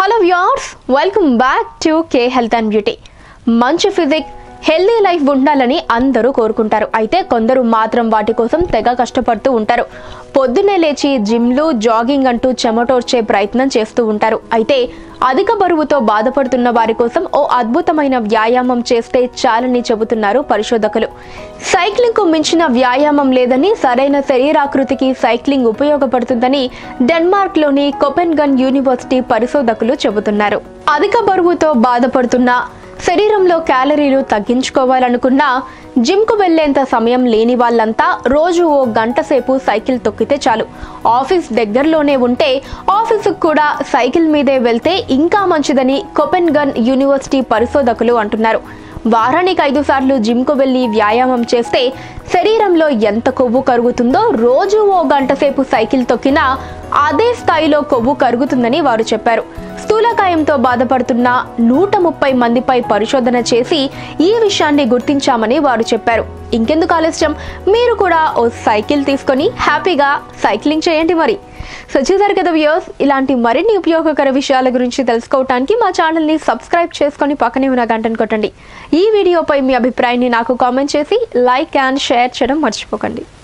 hello viewers welcome back to K health and beauty మంచి physique healthy life ఉండాలని అందరూ కోరుకుంటారు అయితే కొందరు మాత్రం వాటి కోసం తెగ కష్టపడుతూ ఉంటారు పొద్దున్నే లేచి జిమ్లు జాగింగ్ అంటూ చెమటోర్చే ప్రయత్నం చేస్తూ ఉంటారు అయితే అధిక బరువుతో బాధపడుతున్న వారి కోసం ఓ అద్భుతమైన వ్యాయామం చేస్తే చాలని చెబుతున్నారు పరిశోధకులు సైక్లింగ్ కు మించిన వ్యాయామం లేదని సరైన శరీరాకృతికి సైక్లింగ్ ఉపయోగపడుతుందని డెన్మార్క్ లోని కొపెన్గన్ యూనివర్సిటీ పరిశోధకులు చెబుతున్నారు అధిక బరువుతో బాధపడుతున్న శరీరంలో క్యాలరీలు తగ్గించుకోవాలనుకున్నా జిమ్కు వెళ్లేంత సమయం లేని వాళ్ళంతా రోజు ఓ గంట సేపు సైకిల్ తొక్కితే చాలు ఆఫీస్ దగ్గరలోనే ఉంటే ఆఫీసుకు కూడా సైకిల్ మీదే వెళ్తే ఇంకా మంచిదని కొపెన్గన్ యూనివర్సిటీ పరిశోధకులు అంటున్నారు వారానికి ఐదు సార్లు జిమ్కు వెళ్ళి వ్యాయామం చేస్తే శరీరంలో ఎంత కొవ్వు కరుగుతుందో రోజు ఓ గంట సేపు సైకిల్ తొక్కినా అదే స్థాయిలో కొవ్వు కరుగుతుందని వారు చెప్పారు స్థూలకాయంతో బాధపడుతున్న నూట ముప్పై మందిపై పరిశోధన చేసి ఈ విషయాన్ని గుర్తించామని వారు చెప్పారు ఇంకెందుకు ఆలస్యం మీరు కూడా ఓ సైకిల్ తీసుకొని హ్యాపీగా సైక్లింగ్ చేయండి మరి సో చూసారు కదా వ్యూస్ ఇలాంటి మరిన్ని ఉపయోగకర విషయాల గురించి తెలుసుకోవడానికి మా ఛానల్ని సబ్స్క్రైబ్ చేసుకొని పక్కనే ఉన్న గంటను కొట్టండి ఈ వీడియోపై మీ అభిప్రాయాన్ని నాకు కామెంట్ చేసి లైక్ అండ్ షేర్ చేయడం మర్చిపోకండి